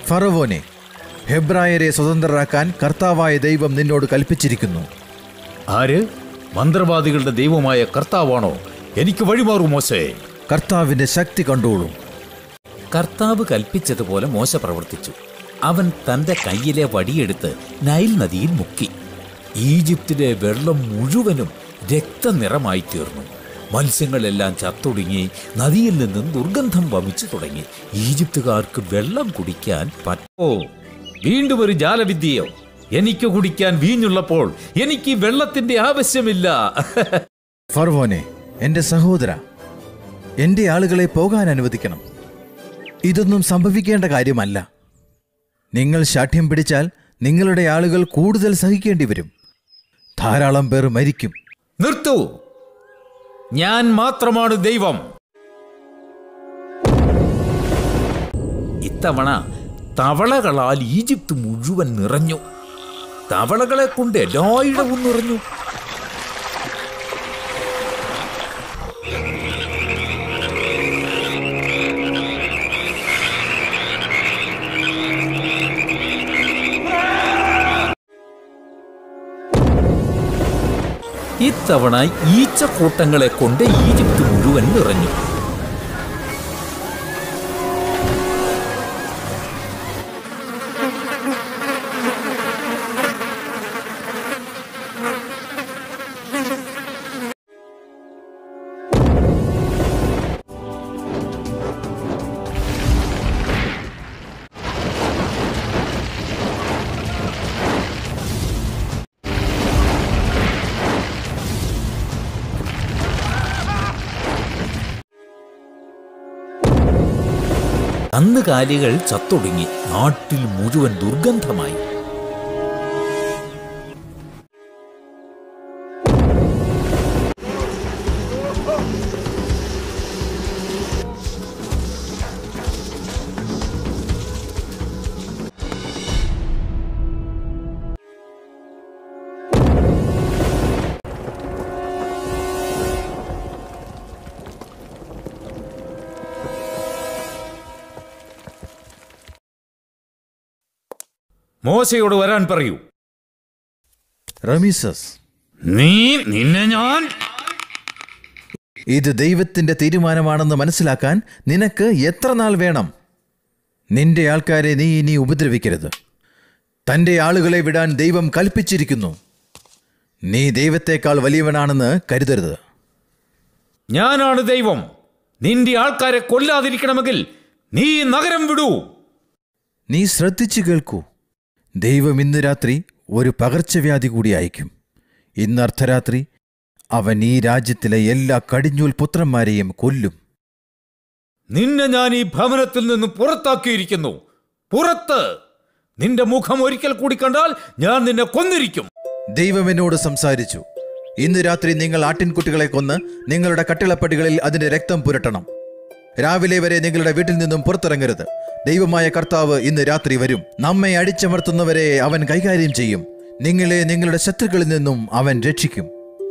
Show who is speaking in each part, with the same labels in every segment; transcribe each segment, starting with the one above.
Speaker 1: ഫറവോനെ ഹെബ്രായരെ സ്വതന്ത്രരാക്കാൻ കർത്താവായ ദൈവം നിന്നോട് കൽപ്പിച്ചിരിക്കുന്നു
Speaker 2: ആര് മന്ത്രവാദികളുടെ ദൈവമായ കർത്താവാണോ എനിക്ക് വഴിമാറൂ മോശേ
Speaker 1: കർത്താവിന്റെ ശക്തി കണ്ടോളൂ
Speaker 3: കർത്താവ് കൽപ്പിച്ചതുപോലെ മോശ പ്രവർത്തിച്ചു അവൻ തന്റെ കയ്യിലെ വടിയെടുത്ത് നൈൽ നദിയിൽ മുക്കി ഈജിപ്തിലെ വെള്ളം മുഴുവനും രക്തനിറമായി തീർന്നു മത്സ്യങ്ങളെല്ലാം ചത്തൊടുങ്ങി നദിയിൽ നിന്നും ദുർഗന്ധം വമിച്ചു തുടങ്ങി ഈജിപ്തുകാർക്ക് വെള്ളം കുടിക്കാൻ പറ്റോ വീണ്ടും ഒരു ജാലവിദ്യയോ എനിക്ക് കുടിക്കാൻ വീഞ്ഞുള്ളപ്പോൾ എനിക്ക് വെള്ളത്തിന്റെ ആവശ്യമില്ല
Speaker 1: ഫറവോനെ എന്റെ സഹോദര എന്റെ ആളുകളെ പോകാൻ അനുവദിക്കണം ഇതൊന്നും സംഭവിക്കേണ്ട കാര്യമല്ല നിങ്ങൾ ശാഠ്യം പിടിച്ചാൽ നിങ്ങളുടെ ആളുകൾ കൂടുതൽ സഹിക്കേണ്ടി വരും ധാരാളം പേർ മരിക്കും
Speaker 3: നിർത്തൂ ഞാൻ മാത്രമാണ് ദൈവം ഇത്തവണ തവളകളാൽ ഈജിപ്ത് മുഴുവൻ നിറഞ്ഞു തവളകളെ കൊണ്ട് എല്ലായിടവും നിറഞ്ഞു ഇത്തവണ ഈച്ചക്കൂട്ടങ്ങളെ കൊണ്ട് ഈജിപ്ത് മുഴുവൻ നിറഞ്ഞു കന്നുകാലികൾ ചത്തൊടുങ്ങി നാട്ടിൽ മുഴുവൻ ദുർഗന്ധമായി
Speaker 2: മോശയോട് വരാൻ പറയൂ
Speaker 1: റമീസസ്
Speaker 2: നീ നിന്നെ ഞാൻ
Speaker 1: ഇത് ദൈവത്തിന്റെ തീരുമാനമാണെന്ന് മനസ്സിലാക്കാൻ നിനക്ക് എത്ര നാൾ വേണം നിന്റെ ആൾക്കാരെ നീ ഇനി ഉപദ്രവിക്കരുത് തന്റെ ആളുകളെ വിടാൻ ദൈവം കൽപ്പിച്ചിരിക്കുന്നു നീ ദൈവത്തെക്കാൾ വലിയവനാണെന്ന് കരുതരുത്
Speaker 2: ഞാനാണ് ദൈവം നിന്റെ ആൾക്കാരെ കൊല്ലാതിരിക്കണമെങ്കിൽ നീ ഈ നഗരം വിടൂ
Speaker 1: നീ ശ്രദ്ധിച്ചു കേൾക്കൂ ദൈവം ഇന്ന് രാത്രി ഒരു പകർച്ചവ്യാധി കൂടി അയക്കും ഇന്ന് അർദ്ധരാത്രി അവൻ ഈ രാജ്യത്തിലെ എല്ലാ കടിഞ്ഞൂൽ പുത്രന്മാരെയും കൊല്ലും
Speaker 2: നിന്നെ ഞാൻ ഈ ഭവനത്തിൽ നിന്ന് പുറത്താക്കിയിരിക്കുന്നു പുറത്ത് നിന്റെ മുഖം ഒരിക്കൽ കൂടി കണ്ടാൽ ഞാൻ നിന്നെ കൊന്നിരിക്കും
Speaker 1: ദൈവം എന്നോട് സംസാരിച്ചു ഇന്ന് രാത്രി നിങ്ങൾ ആട്ടിൻകുട്ടികളെ കൊന്ന് നിങ്ങളുടെ കട്ടിളപ്പടികളിൽ അതിന്റെ രക്തം പുരട്ടണം രാവിലെ വരെ നിങ്ങളുടെ വീട്ടിൽ നിന്നും പുറത്തിറങ്ങരുത് ദൈവമായ കർത്താവ് ഇന്ന് രാത്രി വരും നമ്മെ അടിച്ചമർത്തുന്നവരെ അവൻ കൈകാര്യം ചെയ്യും നിങ്ങളെ നിങ്ങളുടെ ശത്രുക്കളിൽ നിന്നും അവൻ രക്ഷിക്കും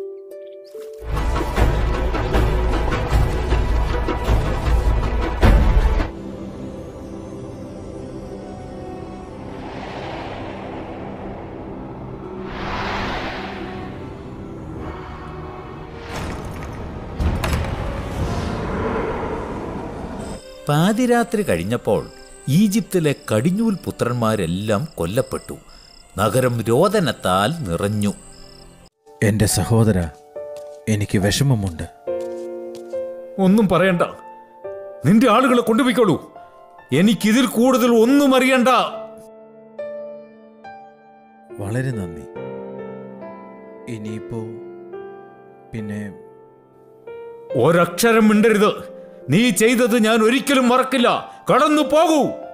Speaker 3: പാതിരാത്രി കഴിഞ്ഞപ്പോൾ ഈജിപ്തിലെ കടിഞ്ഞൂൽ പുത്രന്മാരെല്ലാം കൊല്ലപ്പെട്ടു നഗരം രോദനത്താൽ നിറഞ്ഞു
Speaker 1: എന്റെ സഹോദര എനിക്ക് വിഷമമുണ്ട്
Speaker 2: ഒന്നും പറയണ്ട നിന്റെ ആളുകളെ കൊണ്ടുപോയിക്കോളൂ എനിക്കിതിൽ കൂടുതൽ ഒന്നും അറിയണ്ട
Speaker 1: വളരെ നന്ദി ഇനിയിപ്പോ പിന്നെ
Speaker 2: ഒരക്ഷരം മിണ്ടരുത് നീ ചെയ്തത് ഞാൻ ഒരിക്കലും മറക്കില്ല കടന്നു പോകൂ